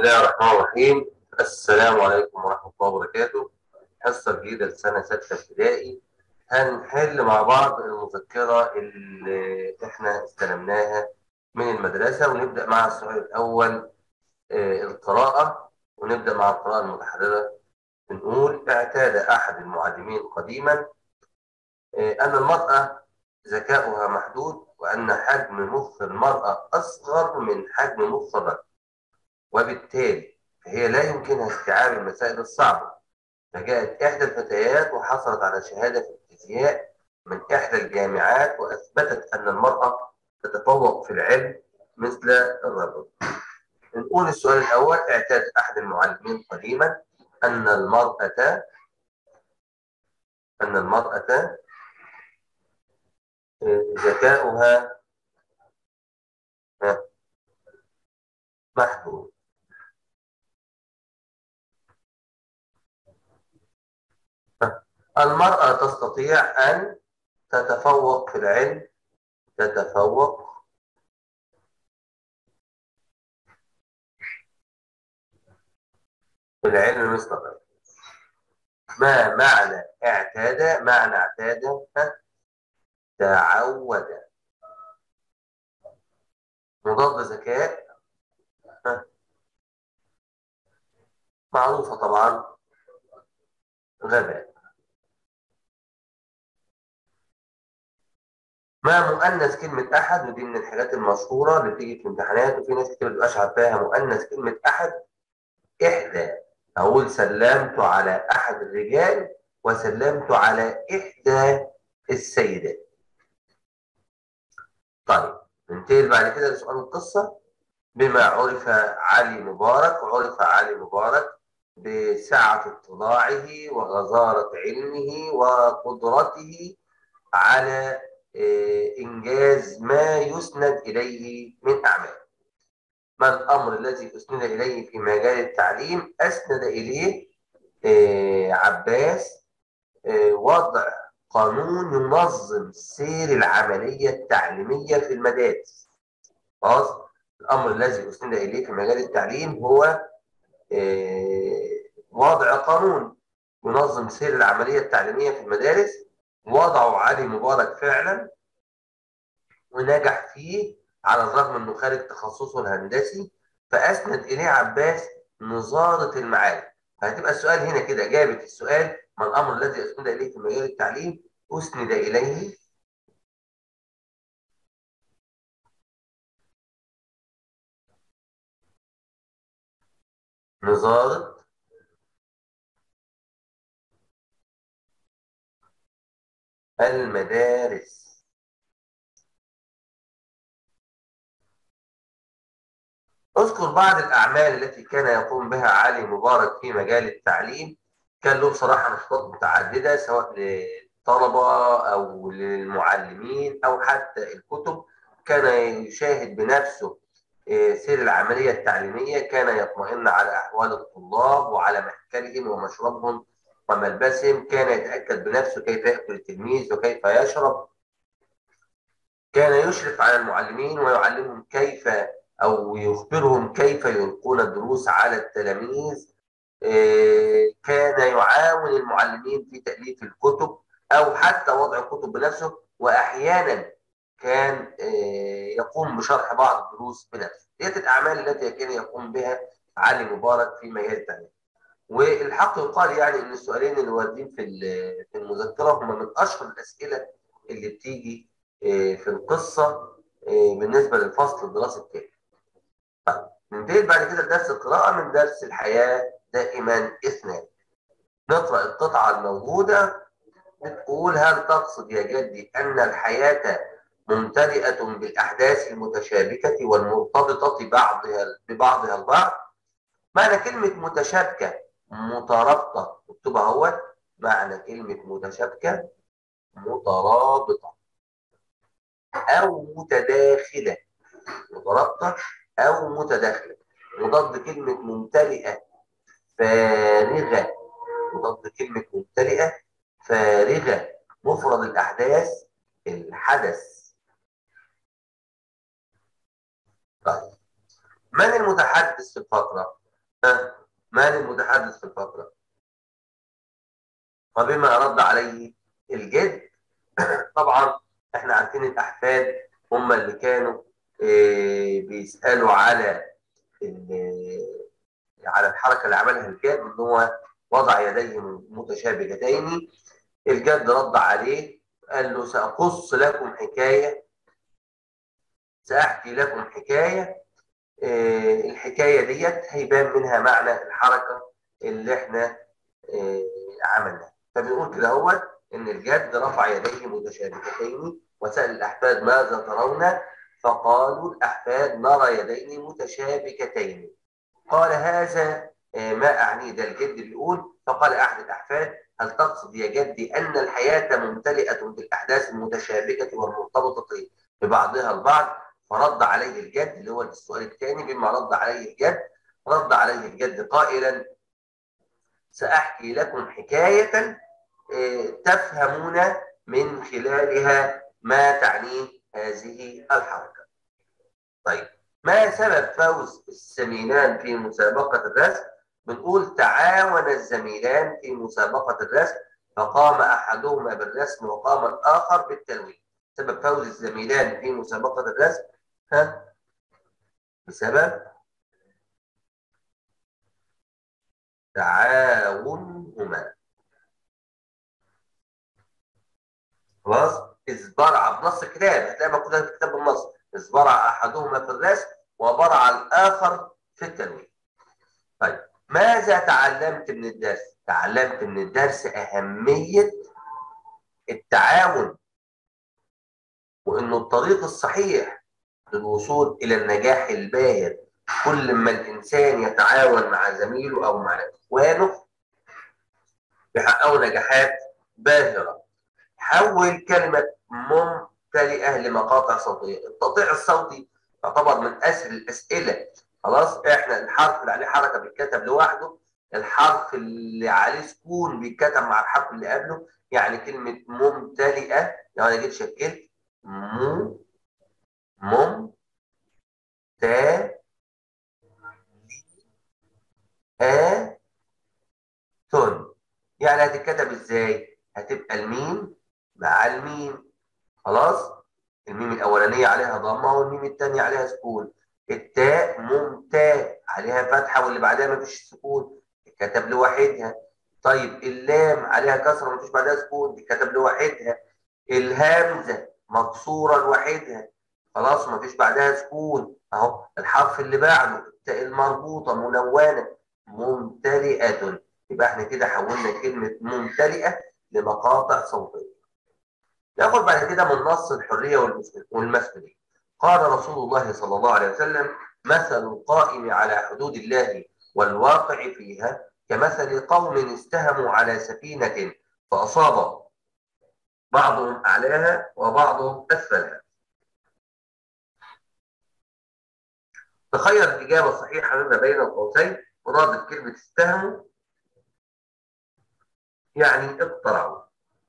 الله الرحمن الرحيم السلام عليكم ورحمة الله وبركاته حصة جديدة لسنة ستة ابتدائي هنحل مع بعض المذكرة اللي احنا استلمناها من المدرسة ونبدأ مع السؤال الأول آه، القراءة ونبدأ مع القراءة المتحررة بنقول اعتاد أحد المعلمين قديما آه، أن المرأة ذكاؤها محدود وأن حجم مخ المرأة أصغر من حجم مخ الرجل وبالتالي هي لا يمكنها استيعاب المسائل الصعبة فجاءت إحدى الفتيات وحصلت على شهادة في الفيزياء من إحدى الجامعات وأثبتت أن المرأة تتفوق في العلم مثل الرجل نقول السؤال الأول اعتاد أحد المعلمين قديما أن المرأة أن المرأة ذكاؤها محدود المرأة تستطيع أن تتفوق في العلم تتفوق في العلم مثل الرجل ما معنى اعتاد معنى اعتاد تعود مضاد ذكاء معروفة طبعا غباء ما مؤنث كلمة أحد ودي من الحاجات المشهورة اللي بتيجي في الامتحانات وفي ناس كتير مبتبقاش عارفاها مؤنث كلمة أحد إحدى أقول سلمت على أحد الرجال وسلمت على إحدى السيدات طيب ننتقل بعد كده لسؤال القصة بما عرف علي مبارك عرف علي مبارك بسعة اطلاعه وغزارة علمه وقدرته على إنجاز ما يسند إليه من أعمال ما الأمر الذي أسند إليه في مجال التعليم أسند إليه عباس وضع قانون ينظم سير العملية التعليمية في المدارس خلاص الأمر الذي أسند إليه في مجال التعليم هو وضع قانون ينظم سير العملية التعليمية في المدارس وضعه علي مبارك فعلا ونجح فيه على الرغم انه خارج تخصصه الهندسي فاسند اليه عباس نظاره المعارف فهتبقى السؤال هنا كده اجابه السؤال ما الامر الذي اسند اليه في مجال التعليم اسند اليه نظاره المدارس اذكر بعض الأعمال التي كان يقوم بها علي مبارك في مجال التعليم كان له بصراحة نشاطات متعددة سواء للطلبة أو للمعلمين أو حتى الكتب كان يشاهد بنفسه سير العملية التعليمية كان يطمئن على أحوال الطلاب وعلى مأكلهم ومشربهم وملبسهم كان يتأكد بنفسه كيف يأكل التلميذ وكيف يشرب كان يشرف على المعلمين ويعلمهم كيف أو يخبرهم كيف يلقون الدروس على التلاميذ كان يعاون المعلمين في تأليف الكتب أو حتى وضع الكتب بنفسه وأحيانا كان يقوم بشرح بعض الدروس بنفسه دي الأعمال التي كان يقوم بها علي مبارك في مجال التعليم والحق يقال يعني ان السؤالين اللي واردين في في المذكره هم من اشهر الاسئله اللي بتيجي في القصه بالنسبه للفصل الدراسي التاني. طيب ننتقل بعد كده لدرس القراءه من درس الحياه دائما اثنان. نقرا القطعه الموجوده بتقول هل تقصد يا جدي ان الحياه ممتلئه بالاحداث المتشابكه والمرتبطه بعضها ببعضها البعض؟ معنى كلمه متشابكه مترابطة مكتوبة اهوت معنى كلمة متشابكة مترابطة أو متداخلة مترابطة أو متداخلة مضاد كلمة ممتلئة فارغة مضاد كلمة ممتلئة فارغة مفرد الأحداث الحدث طيب من المتحدث في الفترة؟ من المتحدث في الفترة وبما رد عليه الجد طبعا احنا عارفين الاحفاد هم اللي كانوا اه بيسالوا على على الحركه اللي عملها الجد ان هو وضع يديه متشابكتين الجد رد عليه قال له ساقص لكم حكايه ساحكي لكم حكايه اه الحكايه ديت هيبان منها معنى الحركه اللي احنا اه عملناها فبنقول كده هو ان الجد رفع يديه متشابكتين وسال الاحفاد ماذا ترون فقالوا الاحفاد نرى يدين متشابكتين قال هذا ما اعنيه ده الجد بيقول فقال احد الاحفاد هل تقصد يا جدي ان الحياه ممتلئه بالاحداث المتشابكه والمرتبطه ببعضها البعض فرد عليه الجد اللي هو السؤال الثاني بما رد عليه الجد رد عليه الجد قائلا ساحكي لكم حكايه تفهمون من خلالها ما تعنيه هذه الحركة طيب ما سبب فوز الزميلان في مسابقة الرسم بنقول تعاون الزميلان في مسابقة الرسم فقام أحدهما بالرسم وقام الآخر بالتلوين سبب فوز الزميلان في مسابقة الرسم ها بسبب تعاونهما خلاص ازبرع بنص الكتاب هتلاقي مكتوبه في كتاب النص ازبرع احدهما في الرسم وبرع الاخر في التنوين طيب ماذا تعلمت من الدرس تعلمت من الدرس اهميه التعاون وانه الطريق الصحيح للوصول الى النجاح الباهر كل ما الانسان يتعاون مع زميله او مع اخوانه بيحققوا نجاحات باهره حول كلمة ممتلئة لمقاطع صوتية التقطيع الصوتي يعتبر من أسهل الأسئلة خلاص احنا الحرف اللي عليه حركة بيتكتب لوحده الحرف اللي عليه سكون بيتكتب مع الحرف اللي قبله يعني كلمة ممتلئة لو أنا جيت شكلت مو مم تا آ تن يعني هتتكتب ازاي؟ هتبقى الميم مع الميم خلاص الميم الاولانيه عليها ضمه والميم الثانيه عليها سكون التاء ممتاء عليها فتحه واللي بعدها ما فيش سكون اتكتب لوحدها طيب اللام عليها كسره ما فيش بعدها سكون اتكتب لوحدها الهمزه مكسوره لوحدها خلاص ما فيش بعدها سكون اهو الحرف اللي بعده التاء المربوطه منونه ممتلئه يبقى احنا كده حولنا كلمه ممتلئه لمقاطع صوتيه ناخد بعد كده من نص الحريه والمسؤوليه قال رسول الله صلى الله عليه وسلم مثل القائم على حدود الله والواقع فيها كمثل قوم استهموا على سفينه فاصاب بعضهم اعلاها وبعضهم اسفلها تخير الاجابه الصحيحه مما بين القوسين مراد كلمه استهموا يعني اقترعوا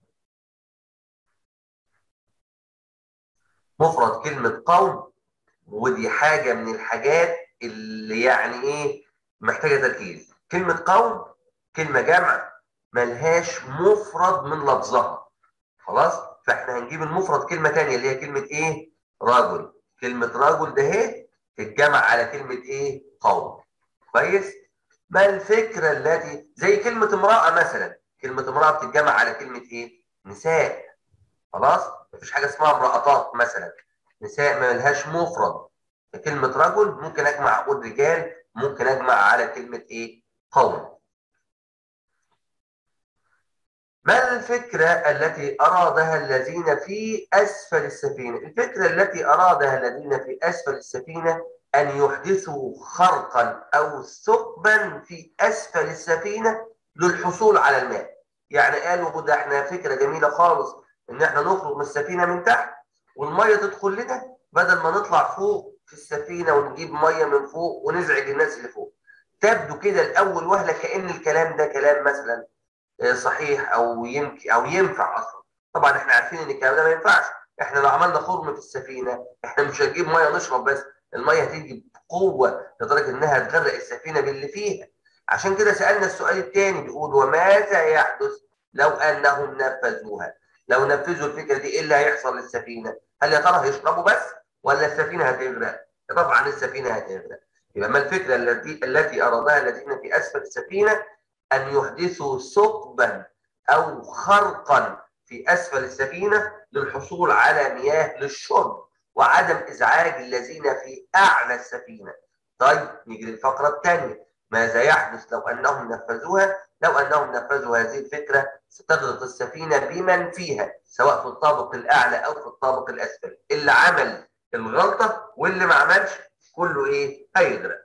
مفرد كلمة قوم ودي حاجة من الحاجات اللي يعني ايه محتاجة تركيز كلمة قوم كلمة جمع ملهاش مفرد من لفظها خلاص فاحنا هنجيب المفرد كلمة تانية اللي هي كلمة ايه رجل كلمة رجل ده اهي تتجمع على كلمة ايه قوم كويس ما الفكرة التي زي كلمة امرأة مثلا كلمة امرأة بتتجمع على كلمة ايه نساء خلاص مفيش حاجه اسمها امرأتات مثلا نساء ما لهاش مفرد كلمه رجل ممكن اجمع اقول رجال ممكن اجمع على كلمه ايه قوم ما الفكرة التي أرادها الذين في أسفل السفينة؟ الفكرة التي أرادها الذين في أسفل السفينة أن يحدثوا خرقا أو ثقبا في أسفل السفينة للحصول على الماء. يعني قالوا ده احنا فكرة جميلة خالص ان احنا نخرج من السفينه من تحت والميه تدخل لنا بدل ما نطلع فوق في السفينه ونجيب ميه من فوق ونزعج الناس اللي فوق تبدو كده الاول وهله كان الكلام ده كلام مثلا صحيح او يمكن او ينفع اصلا طبعا احنا عارفين ان الكلام ده ما ينفعش احنا لو عملنا خرم في السفينه احنا مش هنجيب ميه نشرب بس الميه هتيجي بقوه لدرجه انها تغرق السفينه باللي فيها عشان كده سالنا السؤال الثاني بيقول وماذا يحدث لو انهم نفذوها لو نفذوا الفكره دي ايه اللي هيحصل للسفينه هل يا ترى هيشربوا بس ولا السفينه هتغرق طبعا السفينه هتغرق يبقى ما الفكره التي التي ارادها الذين في اسفل السفينه ان يحدثوا ثقبا او خرقا في اسفل السفينه للحصول على مياه للشرب وعدم ازعاج الذين في اعلى السفينه. طيب نيجي للفقره الثانيه ماذا يحدث لو انهم نفذوها؟ لو انهم نفذوا هذه الفكره ستغرق السفينه بمن فيها سواء في الطابق الاعلى او في الطابق الاسفل. اللي عمل الغلطه واللي ما عملش كله ايه؟ هيغرق.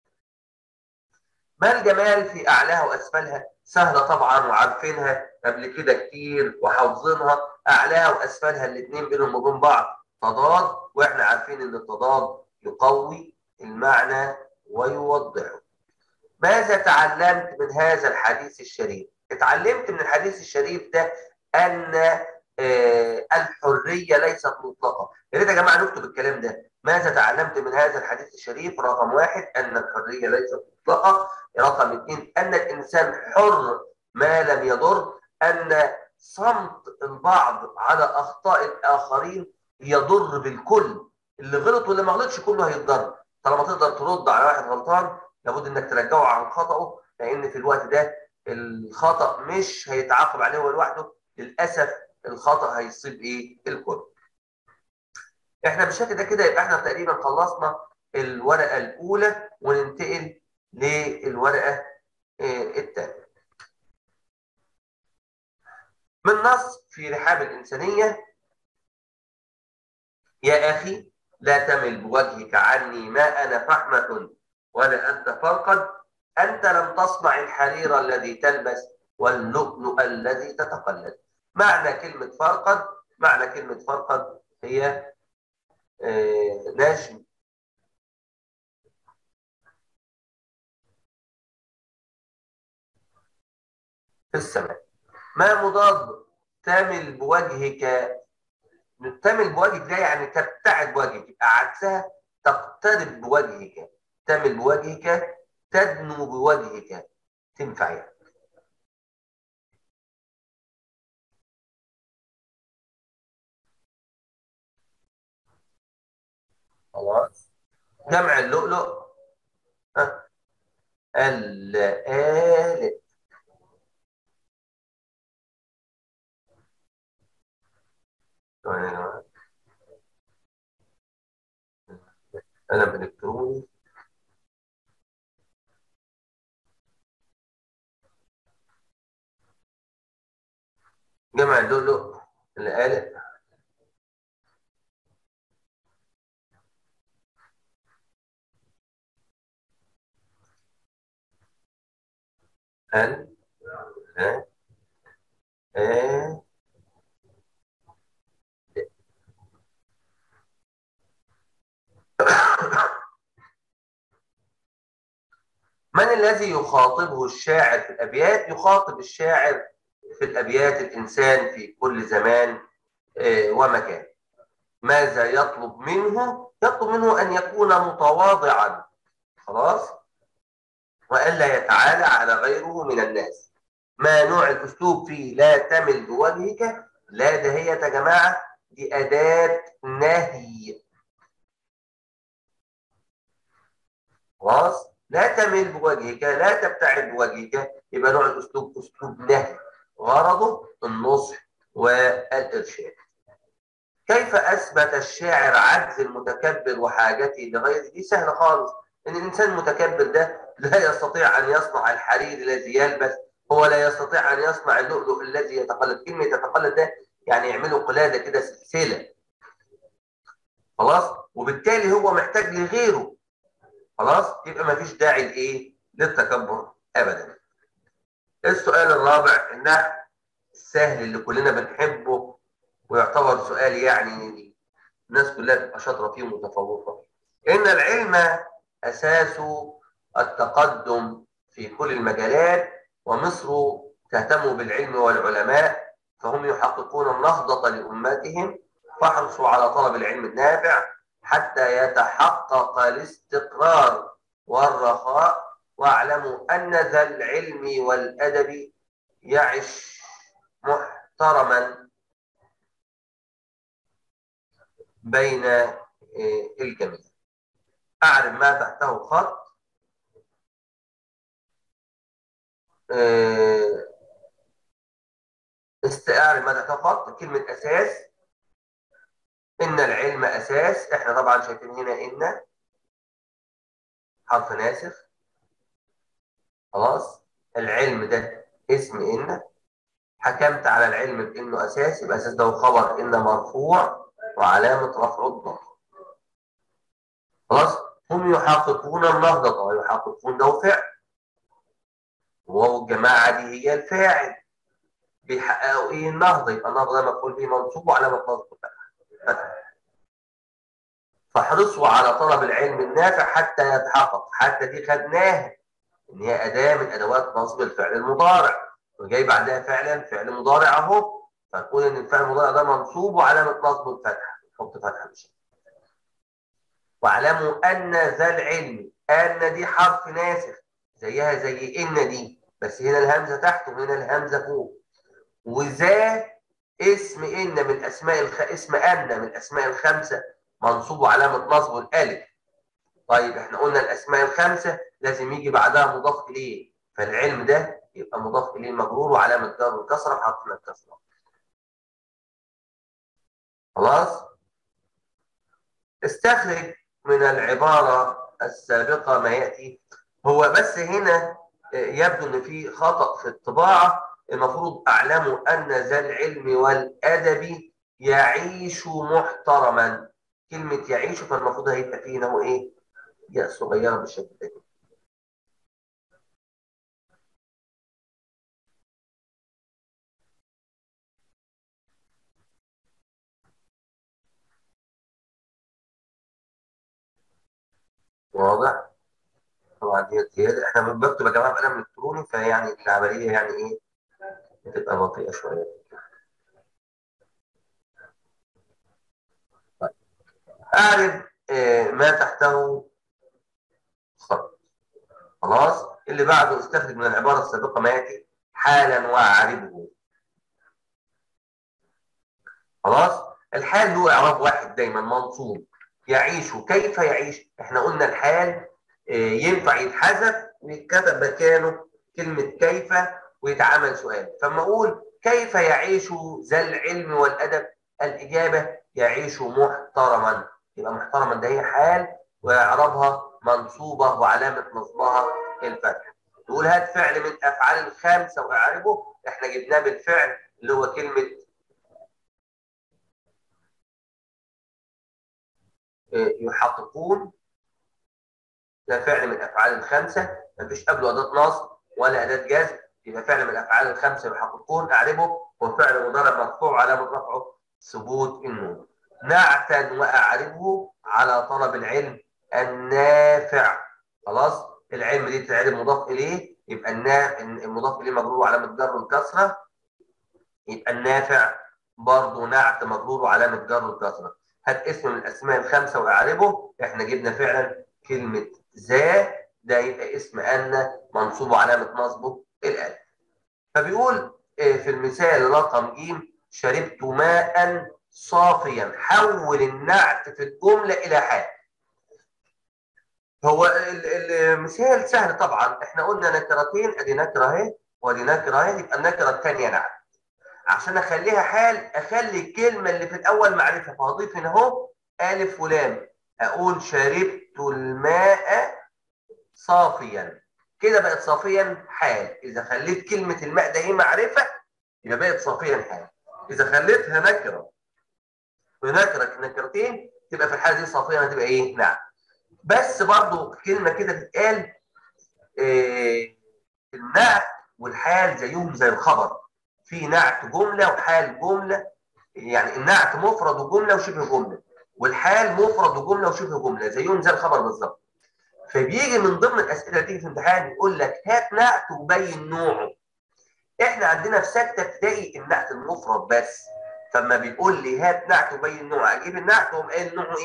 ما الجمال في اعلاها واسفلها؟ سهله طبعا وعارفينها قبل كده كتير وحافظينها اعلاها واسفلها الاثنين بينهم وبين بعض تضاد واحنا عارفين ان التضاد يقوي المعنى ويوضحه. ماذا تعلمت من هذا الحديث الشريف؟ اتعلمت من الحديث الشريف ده ان آه الحريه ليست مطلقه. يا ريت يا جماعه نكتب الكلام ده. ماذا تعلمت من هذا الحديث الشريف؟ رقم واحد ان الحريه ليست مطلقه. رقم اثنين ان الانسان حر ما لم يضر. ان صمت البعض على اخطاء الاخرين يضر بالكل. اللي غلط واللي ما غلطش كله هيتضر. طالما تقدر ترد على واحد غلطان لابد انك ترجعه عن خطأه لان في الوقت ده الخطأ مش هيتعاقب عليه هو لوحده للاسف الخطأ هيصيب ايه الكل. احنا بالشكل ده كده يبقى احنا تقريبا خلصنا الورقه الاولى وننتقل للورقه الثانيه. من نص في رحاب الانسانيه يا اخي لا تمل بوجهك عني ما انا فحمه ولا أنت فرقد أنت لم تصنع الحرير الذي تلبس واللؤلؤ الذي تتقلد معنى كلمة فرقد معنى كلمة فرقد هي آه نجم في السماء ما مضاد تمل بوجهك تمل بوجهك ده يعني تبتعد بوجهك عكسها تقترب بوجهك تمل بوجهك تدنو بوجهك تنفع يعني. خلاص جمع اللؤلؤ ها الآلئ قلم إلكتروني جمع اللؤلؤ الآلئ ال لا آ من الذي يخاطبه الشاعر في الأبيات؟ يخاطب الشاعر في الأبيات الإنسان في كل زمان ومكان ماذا يطلب منه؟ يطلب منه أن يكون متواضعا خلاص؟ وألا يتعالى على غيره من الناس ما نوع الأسلوب فيه لا تمل بوجهك لا دهية يا جماعة دي أداة نهي خلاص؟ لا تمل بوجهك لا تبتعد بوجهك يبقى نوع الأسلوب أسلوب نهي غرضه النصح والإرشاد كيف أثبت الشاعر عجز المتكبر وحاجته لغيره دي سهلة خالص إن الإنسان المتكبر ده لا يستطيع أن يصنع الحرير الذي يلبس هو لا يستطيع أن يصنع اللؤلؤ الذي يتقلد كلمة يتقلد ده يعني يعملوا قلادة كده سلسلة خلاص وبالتالي هو محتاج لغيره خلاص يبقى ما فيش داعي لإيه للتكبر أبدا السؤال الرابع النحو السهل اللي كلنا بنحبه ويعتبر سؤال يعني الناس كلها تبقى شاطره فيه ومتفوقه ان العلم اساس التقدم في كل المجالات ومصر تهتم بالعلم والعلماء فهم يحققون النهضة لأمتهم فاحرصوا على طلب العلم النافع حتى يتحقق الاستقرار والرخاء واعلموا أن ذا العلم والأدب يعش محترما بين آه، الجميع أعرف ما تحته خط آه، استعارة ما تحته خط كلمة أساس إن العلم أساس إحنا طبعا شايفين هنا إن حرف ناسخ خلاص العلم ده اسم إن حكمت على العلم بإنه أساس يبقى أساس ده خبر إن مرفوع وعلامة رفعه الضم خلاص هم يحققون النهضة ويحققون ده فعل وهو الجماعة دي هي الفاعل بيحققوا ايه النهضة يبقى النهضة ده مفعول به منصوب وعلامة نصبه فتح فاحرصوا على طلب العلم النافع حتى يتحقق حتى دي خدناها ان هي اداه من ادوات نصب الفعل المضارع وجاي بعدها فعلا فعل مضارع اهو فنقول ان الفعل المضارع ده منصوب وعلامه نصبه الفتحه نحط فتحه مش واعلموا ان ذا العلم ان دي حرف ناسخ زيها زي ان دي بس هنا الهمزه تحت وهنا الهمزه فوق وذا اسم ان من اسماء الخ... اسم ان من اسماء الخمسه منصوب وعلامه نصبه الالف طيب احنا قلنا الاسماء الخمسه لازم يجي بعدها مضاف اليه فالعلم ده يبقى مضاف اليه مجرور وعلامه جر الكسره حطنا الكسره خلاص استخرج من العباره السابقه ما ياتي هو بس هنا يبدو ان في خطا في الطباعه المفروض اعلموا ان ذا العلم والادب يعيش محترما كلمه يعيش فالمفروض هيبقى فيه هو ايه ياء صغيره بالشكل ده واضح طبعا دي زياده احنا بنكتب يا جماعه بقلم الكتروني فيعني العمليه يعني ايه بتبقى بطيئه شويه طيب اعرف آه ما تحته خط خلاص اللي بعده استخرج من العباره السابقه ما ياتي حالا واعربه خلاص الحال له اعراب واحد دايما منصوب يعيش كيف يعيش احنا قلنا الحال ينفع يتحذف ويتكتب مكانه كلمة كيف ويتعمل سؤال فما أقول كيف يعيش ذا العلم والأدب الإجابة يعيش محترما يبقى محترما ده هي حال ويعربها منصوبة وعلامة نصبها الفتح تقول هات فعل من أفعال الخمسة وأعربه احنا جبناه بالفعل اللي هو كلمة يحققون ده فعل من الافعال الخمسه مفيش قبله اداه نصب ولا اداه جزم يبقى فعل من الافعال الخمسه يحققون اعربه هو فعل مضارع مرفوع علامه رفعه ثبوت النون نعتا واعربه على طلب العلم النافع خلاص العلم دي تتعرب مضاف اليه يبقى المضاف اليه مجرور وعلامه جر الكسره يبقى النافع برضه نعت مجرور وعلامه جر الكسره هات اسم من الاسماء الخمسه واعربه احنا جبنا فعلا كلمه ذا ده يبقى اسم ان منصوب علامه نصبه الالف فبيقول في المثال رقم ج شربت ماء صافيا حول النعت في الجمله الى حال هو المثال سهل طبعا احنا قلنا نكرتين ادي نكره اهي وادي نكره اهي يبقى النكره الثانيه نعت عشان اخليها حال اخلي الكلمه اللي في الاول معرفه فهضيف هنا اهو الف ولام اقول شربت الماء صافيا كده بقت صافيا حال اذا خليت كلمه الماء ده هي معرفه يبقى بقت صافيا حال اذا خليتها نكره ونكره نكرتين تبقى في الحاله دي صافيا هتبقى ايه نعم بس برضو كلمه كده تتقال إيه النعت والحال زيهم زي الخبر في نعت جمله وحال جمله يعني النعت مفرد وجمله وشبه جمله والحال مفرد وجمله وشبه جمله زيهم زي الخبر بالظبط فبيجي من ضمن الاسئله اللي تيجي في الامتحان يقول لك هات نعت وبين نوعه احنا عندنا في سته ابتدائي النعت المفرد بس فما بيقول لي هات نعت وبين نوعه اجيب النعت واقوم قايل نوعه ايه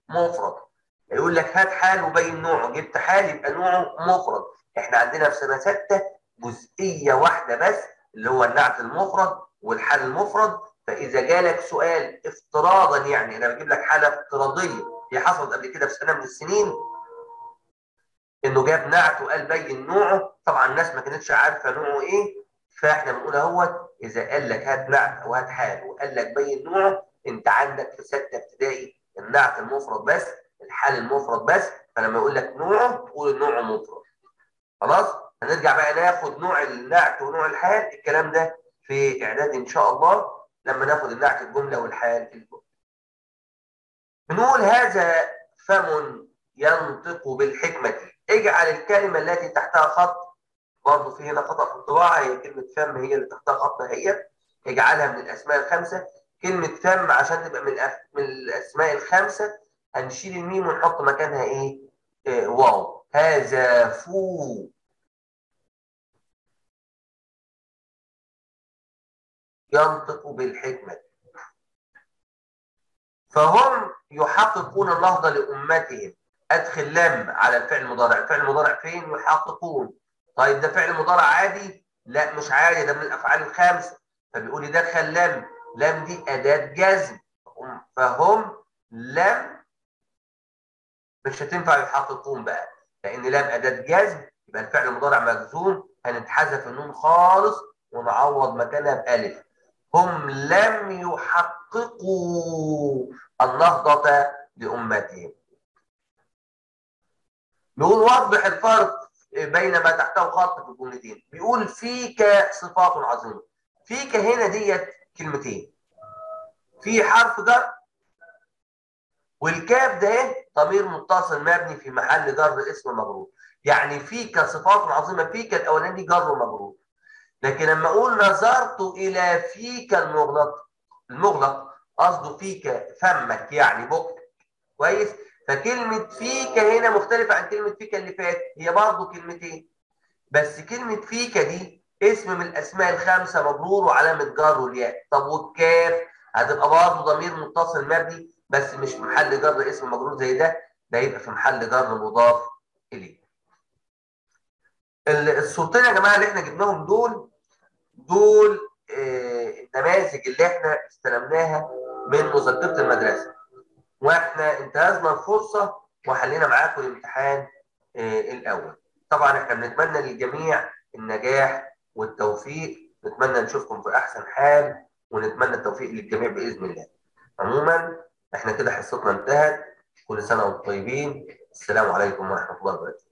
مفرد يقول لك هات حال وبين نوعه جبت حال يبقى نوعه مفرد احنا عندنا في سنه سته جزئيه واحده بس اللي هو النعت المفرد والحال المفرد فاذا جالك سؤال افتراضا يعني انا بجيب لك حاله افتراضيه هي حصلت قبل كده في سنه من السنين انه جاب نعت وقال بين نوعه طبعا الناس ما كانتش عارفه نوعه ايه فاحنا بنقول اهوت اذا قال لك هات نعت او هات حال وقال لك بين نوعه انت عندك في سته ابتدائي النعت المفرد بس الحال المفرد بس فلما يقول لك نوعه تقول النوع مفرد خلاص هنرجع بقى ناخد نوع النعت ونوع الحال الكلام ده في اعداد ان شاء الله لما ناخد النعت الجمله والحال الجمله بنقول هذا فم ينطق بالحكمه اجعل الكلمه التي تحتها خط برضه في هنا خطا في الطباعه هي كلمه فم هي اللي تحتها خط هي اجعلها من الاسماء الخمسه كلمه فم عشان تبقى من من الاسماء الخمسه هنشيل الميم ونحط مكانها ايه؟ إيه واو هذا فو ينطق بالحكمة فهم يحققون النهضة لأمتهم أدخل لم على الفعل المضارع الفعل المضارع فين يحققون طيب ده فعل مضارع عادي لا مش عادي ده من الأفعال الخمسة فبيقول لي دخل لم لم دي أداة جزم فهم لم مش هتنفع يحققون بقى لأن لم أداة جزم يبقى الفعل المضارع مجزوم هنتحذف النون خالص ونعوض مكانها بألف هم لم يحققوا النهضة لأمتهم نقول وضح الفرق بين ما تحته خط في الجملتين بيقول فيك صفات عظيمة فيك هنا ديت كلمتين في حرف جر والكاف ده ضمير متصل مبني في محل جر اسم مجرور يعني فيك صفات عظيمه فيك الاولاني دي جر ومجرور لكن لما اقول نظرت الى فيك المغلق المغلق قصده فيك فمك يعني بقك كويس فكلمه فيك هنا مختلفه عن كلمه فيك اللي فاتت هي برضه كلمتين بس كلمه فيك دي اسم من الاسماء الخمسه مجرور وعلامه جر والياء طب والكاف هتبقى برضه ضمير متصل مبني بس مش محل جر اسم مجرور زي ده ده يبقى في محل جر مضاف اليه الصورتين يا جماعه اللي احنا جبناهم دول دول آه النماذج اللي احنا استلمناها من مذكره المدرسه واحنا انتهزنا الفرصه وحلينا معاكم الامتحان آه الاول طبعا احنا بنتمنى للجميع النجاح والتوفيق نتمنى نشوفكم في احسن حال ونتمنى التوفيق للجميع باذن الله عموما احنا كده حصتنا انتهت كل سنه وانتم طيبين السلام عليكم ورحمه الله وبركاته